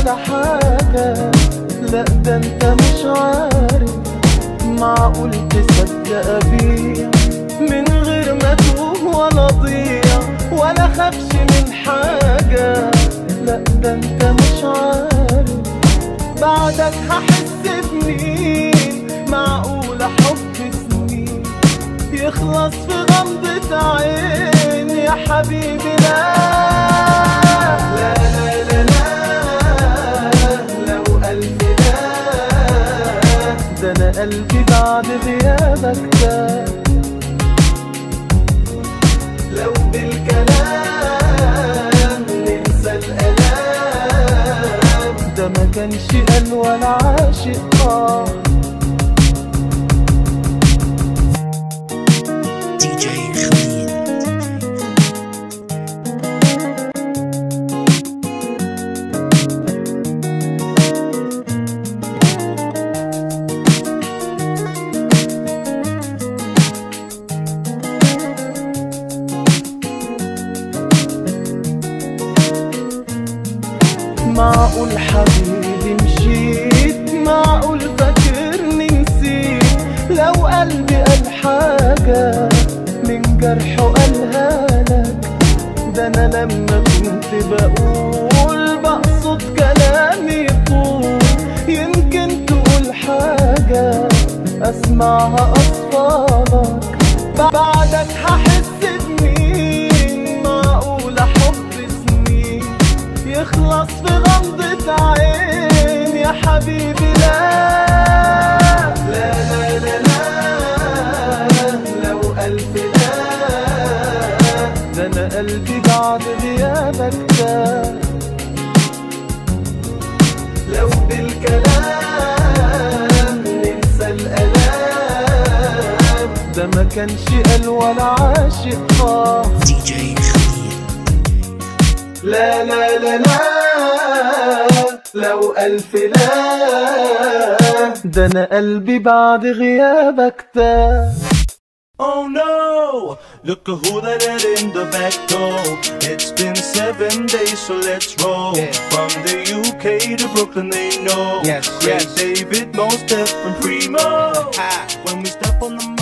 انسى حاجة لا ده انت مش عارف معقول تصدق بيا من غير ما توه ولا ضيع ولا خافش من حاجة لا ده انت مش عارف بعدك هحس بمين معقول حب سنين يخلص في غمضة عين يا حبيبي لا لا لا لا لا لو قلبي لا ده انا قلبي بعد غيابك ده لو بالكلام ننسى الالام ده ما كانش قال ولا عاشق آه DJ Khalid. معقول حبيبي مشيت معقول فاكرني نسيت لو قلبي قال حاجة من جرحه قالها لك ده انا لما كنت بقول بقصد كلامي طول يمكن تقول حاجة اسمعها اصفالك بعدك هحس بمين معقول حب سنين يخلص في غمضة عين يا حبيبي لا لا لا لا لا لو ألف لا ده أنا قلبي بعد غيابك ده لو بالكلام ننسى الألام ده ما كانش قال ولا عاشق آه DJ Khalid. لا لا لا لا لو ألف لا ده أنا قلبي بعد غيابك ده Oh no! Look at who that is in the back door. It's been seven days, so let's roll. From the UK to Brooklyn, they know. Yes, Craig yes. David, Most Def, and Primo. When we step on the